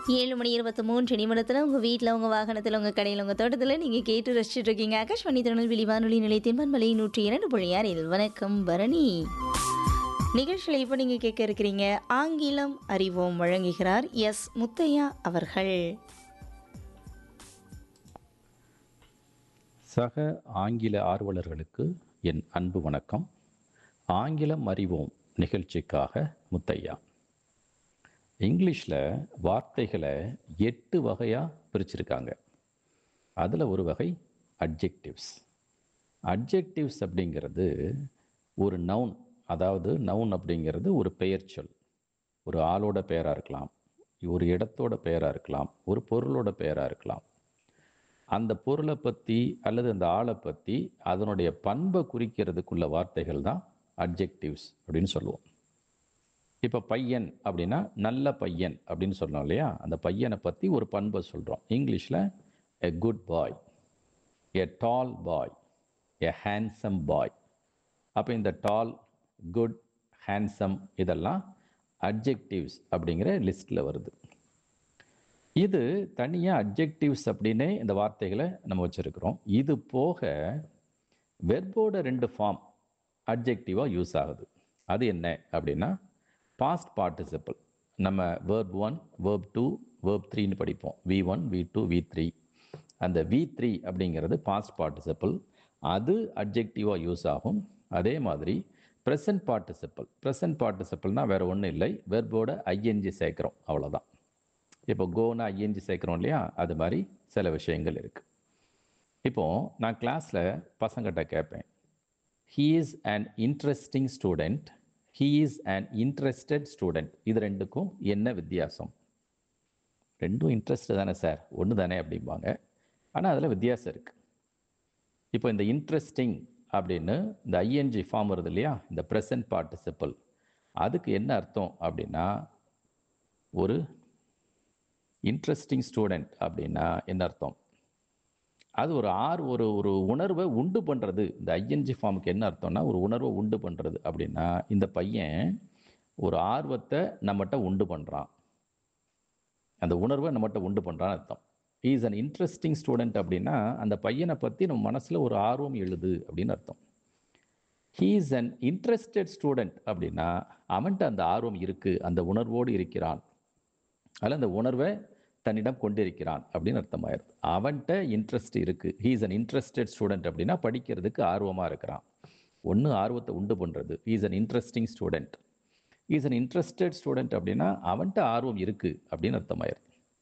ஏழு மணி இருபத்தி மூன்று நிமிடத்தில் உங்கள் வீட்டில் உங்கள் வாகனத்தில் உங்கள் கடையில் உங்கள் தோட்டத்தில் நீங்கள் கேட்டு ரசிச்சுட்டு இருக்கீங்க ஆகாஷ்வாணி திருநெல்வேலி வானொலி நிலையத்தின் பண்பலை நூற்றி இரண்டு புள்ளியார் இது வணக்கம் பரணி நிகழ்ச்சியில் இப்போ நீங்கள் கேட்க இருக்கிறீங்க ஆங்கிலம் அறிவோம் வழங்குகிறார் எஸ் முத்தையா அவர்கள் சக ஆங்கில ஆர்வலர்களுக்கு என் அன்பு வணக்கம் ஆங்கிலம் அறிவோம் நிகழ்ச்சிக்காக முத்தையா இங்கிலீஷில் வார்த்தைகளை எட்டு வகையாக பிரிச்சிருக்காங்க அதில் ஒரு வகை அட்ஜெக்டிவ்ஸ் அட்ஜெக்டிவ்ஸ் அப்படிங்கிறது ஒரு நவுன் அதாவது நவுன் அப்படிங்கிறது ஒரு பெயர்ச்சொல் ஒரு ஆளோட பெயராக இருக்கலாம் ஒரு இடத்தோட பெயராக இருக்கலாம் ஒரு பொருளோட பெயராக இருக்கலாம் அந்த பொருளை பற்றி அல்லது அந்த ஆளை பற்றி அதனுடைய பண்பை குறிக்கிறதுக்குள்ள வார்த்தைகள் தான் அட்ஜெக்டிவ்ஸ் அப்படின்னு சொல்லுவோம் இப்போ பையன் அப்படின்னா நல்ல பையன் அப்படின்னு சொல்றோம் இல்லையா அந்த பையனை பற்றி ஒரு பண்பை சொல்கிறோம் இங்கிலீஷில் a good bye a doll bye a handsome boy அப்போ இந்த டால் குட் ஹேண்ட்ஸம் இதெல்லாம் அட்ஜெக்டிவ்ஸ் அப்படிங்கிற லிஸ்ட்டில் வருது இது தனியாக அட்ஜெக்டிவ்ஸ் அப்படின்னே இந்த வார்த்தைகளை நம்ம வச்சுருக்கிறோம் இது போக வெர்போட ரெண்டு ஃபார்ம் அட்ஜெக்டிவாக யூஸ் ஆகுது அது என்ன அப்படின்னா பாஸ்ட் பார்ட்டிசிபிள் நம்ம verb one verb two verb த்ரீன்னு படிப்போம் V one V two V three அந்த வி த்ரீ அப்படிங்கிறது பாஸ்ட் பார்ட்டிசிபிள் அது அட்ஜெக்டிவாக யூஸ் ஆகும் அதே மாதிரி ப்ரெசன்ட் பார்ட்டிசிபிள் ப்ரெசன்ட் பார்ட்டிசிபிள்னால் வேறு ஒன்றும் இல்லை வெர்போட ஐஎன்ஜி சேர்க்குறோம் அவ்வளோதான் இப்போ கோனா ஐஎன்ஜி சேர்க்குறோம் இல்லையா அது மாதிரி சில விஷயங்கள் இருக்குது இப்போது நான் கிளாஸில் பசங்கிட்ட கேட்பேன் he is an interesting student he is an interested student இது ரெண்டுக்கும் என்ன வித்தியாசம் ரெண்டும் இன்ட்ரெஸ்ட் தானே சார் ஒன்று தானே அப்படிம்பாங்க ஆனால் அதில் வித்தியாசம் இருக்குது இப்போ இந்த இன்ட்ரெஸ்டிங் அப்படின்னு இந்த ஐஎன்ஜி ஃபார்ம் வருது இல்லையா இந்த ப்ரெசன்ட் பார்ட்டிசிபிள் அதுக்கு என்ன அர்த்தம் அப்படின்னா ஒரு இன்ட்ரெஸ்டிங் ஸ்டூடெண்ட் அப்படின்னா என்ன அர்த்தம் அது ஒரு ஆர் ஒரு ஒரு உணர்வை உண்டு பண்ணுறது இந்த ஐஎன்ஜி ஃபார்முக்கு என்ன அர்த்தம்னா ஒரு உணர்வை உண்டு பண்ணுறது அப்படின்னா இந்த பையன் ஒரு ஆர்வத்தை நம்மகிட்ட உண்டு பண்ணுறான் அந்த உணர்வை நம்மகிட்ட உண்டு பண்ணுறான்னு அர்த்தம் இஸ் அன் இன்ட்ரெஸ்டிங் ஸ்டூடெண்ட் அப்படின்னா அந்த பையனை பற்றி நம்ம மனசில் ஒரு ஆர்வம் எழுது அப்படின்னு அர்த்தம் he is an interested student அப்படின்னா அவன்கிட்ட அந்த ஆர்வம் இருக்குது அந்த உணர்வோடு இருக்கிறான் அதில் அந்த உணர்வை தன்னிடம் கொண்டிருக்கிறான் அப்படின்னு அர்த்தமாயிருது அவன்கிட்ட இன்ட்ரெஸ்ட் இருக்குது he is an interested student அப்படின்னா படிக்கிறதுக்கு ஆர்வமாக இருக்கிறான் ஒன்று ஆர்வத்தை உண்டு பண்ணுறது is an interesting student is an interested student அப்படின்னா அவன்கிட்ட ஆர்வம் இருக்குது அப்படின்னு அர்த்தமாயிருது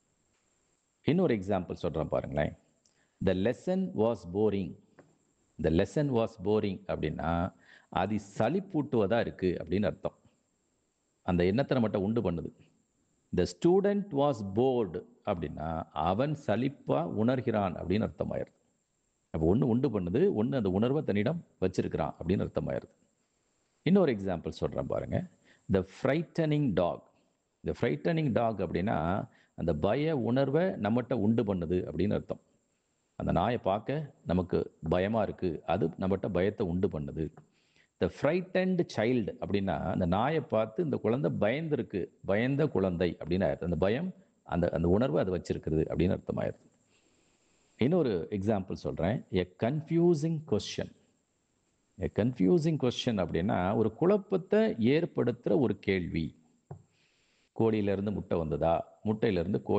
இன்னொரு எக்ஸாம்பிள் சொல்கிறேன் பாருங்களேன் the lesson was boring the lesson was boring அப்படின்னா அது சளிப்பூட்டுவதாக இருக்குது அப்படின்னு அர்த்தம் அந்த எண்ணத்தை நம்மகிட்ட உண்டு பண்ணுது த ஸ்டூடெண்ட் வாஸ் போர்டு அப்படின்னா அவன் சலிப்பாக உணர்கிறான் அப்படின்னு அர்த்தமாயிருது அப்போ ஒன்று உண்டு பண்ணுது ஒன்று அந்த உணர்வை தன்னிடம் வச்சிருக்கிறான் அப்படின்னு அர்த்தமாயிருது இன்னொரு எக்ஸாம்பிள் சொல்கிறேன் பாருங்க த ஃப்ரைட்டனிங் டாக் இந்த ஃப்ரைட்டனிங் டாக் அப்படின்னா அந்த பய உணர்வை நம்மகிட்ட உண்டு பண்ணுது அப்படின்னு அர்த்தம் அந்த நாயை பார்க்க நமக்கு பயமாக இருக்குது அது நம்மகிட்ட பயத்தை உண்டு பண்ணுது த ஃப்ரைட்டன்ட் சைல்டு அப்படின்னா அந்த நாயை பார்த்து இந்த குழந்தை பயந்துருக்கு பயந்த குழந்தை அப்படின்னு ஆயிடுது அந்த பயம் அந்த அந்த உணர்வு அது வச்சிருக்கிறது அப்படின்னு அர்த்தமாயிருது இன்னொரு எக்ஸாம்பிள் சொல்கிறேன் a confusing question a confusing question அப்படின்னா ஒரு குழப்பத்தை ஏற்படுத்துகிற ஒரு கேள்வி கோழியிலேருந்து முட்டை வந்ததா முட்டையிலேருந்து கோழி